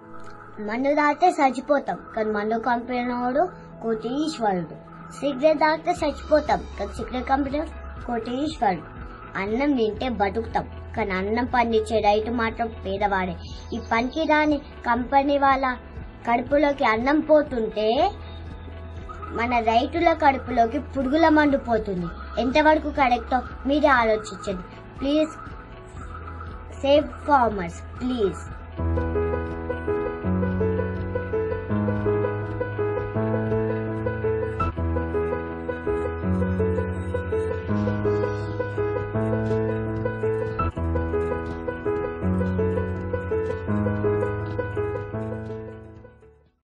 మందు తాగితే చచ్చిపోతాం కానీ మందు కంపెనీవాడు కోటీశ్వరుడు సిగరెట్ తాగితే చచ్చిపోతాం కానీ సిగరెట్ కంపెనీ కోటీశ్వరుడు అన్నం తింటే బతుకుతాం కానీ అన్నం పండించే రైతు మాత్రం పేదవాడే ఈ పనికి రాని కంపెనీ వాళ్ళ కడుపులోకి అన్నం పోతుంటే మన రైతుల కడుపులోకి పురుగుల మందు పోతుంది ఎంతవరకు కరెక్టో మీరే ఆలోచించండి ప్లీజ్ సేవ్ ఫార్మర్స్ ప్లీజ్